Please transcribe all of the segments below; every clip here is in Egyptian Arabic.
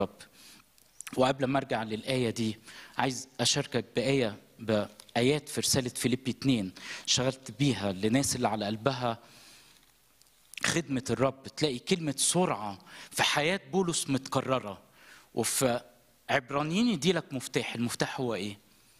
رب وقبل ما ارجع للايه دي عايز اشاركك بايه بايات في رساله فيليبي 2 شغلت بيها لناس اللي على قلبها خدمه الرب تلاقي كلمه سرعه في حياه بولس متكرره وفي عبرانيين يدي لك مفتاح المفتاح هو ايه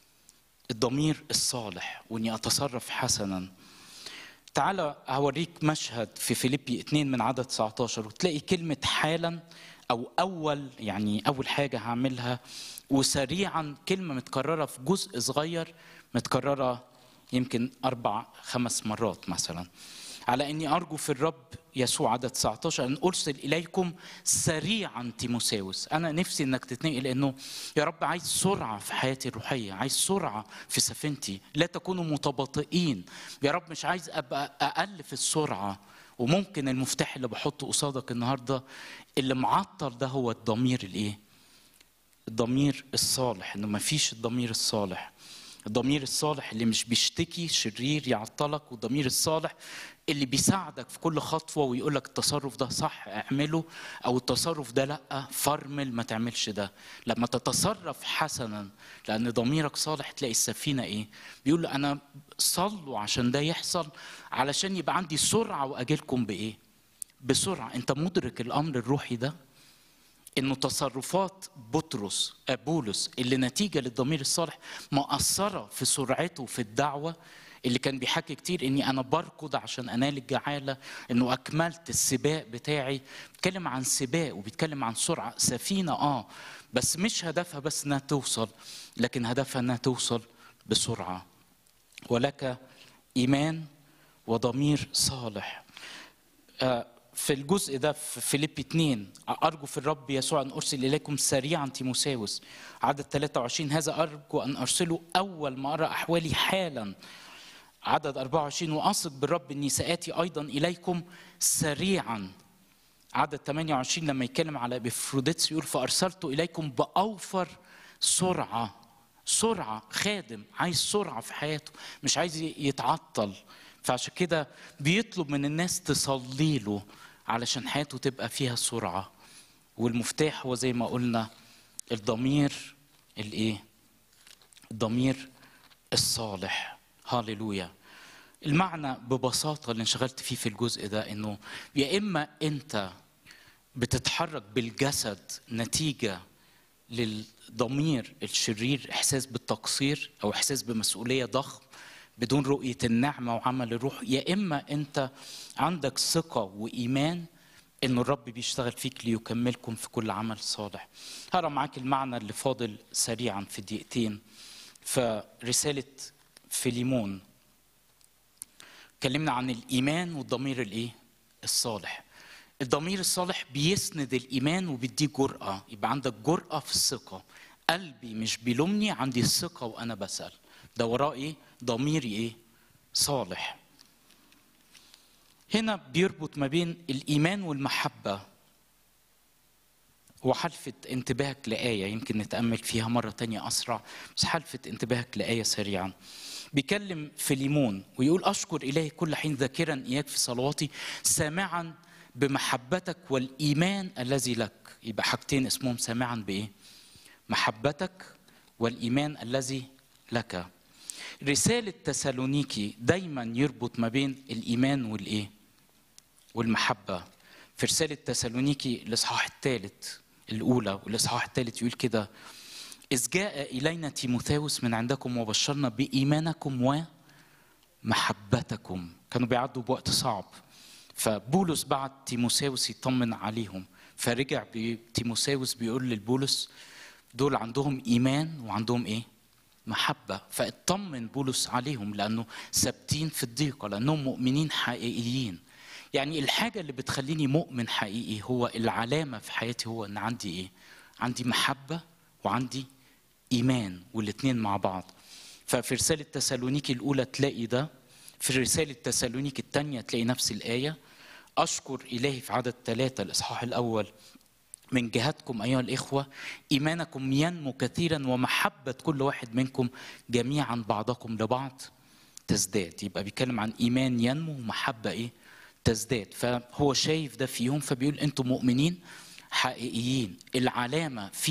الضمير الصالح واني اتصرف حسنا تعال هوريك مشهد في فيليبي 2 من عدد 19 وتلاقي كلمة حالا أو أول يعني أول حاجة هعملها وسريعا كلمة متكررة في جزء صغير متكررة يمكن أربع خمس مرات مثلا على اني ارجو في الرب يسوع عدد 19 ان ارسل اليكم سريعا تيموساوس انا نفسي انك تتنقل لانه يا رب عايز سرعه في حياتي الروحيه عايز سرعه في سفينتي لا تكونوا متباطئين يا رب مش عايز ابقى اقل في السرعه وممكن المفتاح اللي بحطه قصادك النهارده اللي معطل ده هو الضمير الايه الضمير الصالح انه ما فيش الضمير الصالح الضمير الصالح اللي مش بيشتكي شرير يعطلك والضمير الصالح اللي بيساعدك في كل خطوة ويقول لك التصرف ده صح اعمله أو التصرف ده لأ فرمل ما تعملش ده لما تتصرف حسنا لأن ضميرك صالح تلاقي السفينة إيه بيقول له أنا صلوا عشان ده يحصل علشان يبقى عندي سرعة وأجيلكم بإيه بسرعة أنت مدرك الأمر الروحي ده انه تصرفات بطرس بولس اللي نتيجه للضمير الصالح مأثره في سرعته في الدعوه اللي كان بيحكي كتير اني انا بركض عشان انال الجعاله انه اكملت السباق بتاعي بيتكلم عن سباق وبيتكلم عن سرعه سفينه اه بس مش هدفها بس انها توصل لكن هدفها انها توصل بسرعه ولك ايمان وضمير صالح آه في الجزء ده في فيليبي 2 أرجو في الرب يسوع أن أرسل إليكم سريعا تيموساوس عدد 23 هذا أرجو أن أرسله أول ما أرى أحوالي حالا عدد 24 وأثق بالرب أني سآتي أيضا إليكم سريعا عدد 28 لما يتكلم على بفروديتس يقول فأرسلت إليكم بأوفر سرعة سرعة خادم عايز سرعة في حياته مش عايز يتعطل فعشان كده بيطلب من الناس تصلي له علشان حياته تبقى فيها سرعة والمفتاح هو زي ما قلنا الضمير الايه الضمير الصالح هاليلويا المعنى ببساطة اللي انشغلت فيه في الجزء ده انه يا اما انت بتتحرك بالجسد نتيجة للضمير الشرير احساس بالتقصير او احساس بمسؤولية ضخم بدون رؤية النعمة وعمل الروح يا إما أنت عندك ثقة وإيمان إن الرب بيشتغل فيك ليكملكم في كل عمل صالح هقرا معاك المعنى اللي فاضل سريعا في دقيقتين في رسالة فيليمون اتكلمنا عن الإيمان والضمير الإيه؟ الصالح الضمير الصالح بيسند الإيمان وبيديك جرأة يبقى عندك جرأة في الثقة قلبي مش بيلومني عندي الثقة وأنا بسأل ده وراه ايه ضميري ايه صالح هنا بيربط ما بين الايمان والمحبه وحلفت انتباهك لآية يمكن نتأمل فيها مرة تانية أسرع بس حلفت انتباهك لآية سريعا بيكلم فيليمون ويقول أشكر إلهي كل حين ذاكرا إياك في صلواتي سامعا بمحبتك والإيمان الذي لك يبقى حاجتين اسمهم سامعا بإيه محبتك والإيمان الذي لك رسالة تسالونيكي دايما يربط ما بين الإيمان والإيه؟ والمحبة في رسالة تسالونيكي الإصحاح الثالث الأولى والإصحاح الثالث يقول كده إذ جاء إلينا تيموثاوس من عندكم وبشرنا بإيمانكم ومحبتكم كانوا بيعدوا بوقت صعب فبولس بعت تيموثاوس يطمن عليهم فرجع تيموثاوس بيقول للبولس دول عندهم إيمان وعندهم إيه؟ محبة فاطمن بولس عليهم لأنه ثابتين في الضيقة لأنهم مؤمنين حقيقيين يعني الحاجة اللي بتخليني مؤمن حقيقي هو العلامة في حياتي هو أن عندي إيه عندي محبة وعندي إيمان والاتنين مع بعض ففي رسالة تسالونيكي الأولى تلاقي ده في رسالة تسالونيكي الثانية تلاقي نفس الآية أشكر إلهي في عدد ثلاثة الإصحاح الأول من جهتكم أيها الإخوة إيمانكم ينمو كثيرا ومحبة كل واحد منكم جميعا بعضكم لبعض تزداد يبقى بيتكلم عن إيمان ينمو ومحبة إيه تزداد فهو شايف ده فيهم فبيقول أنتم مؤمنين حقيقيين العلامة في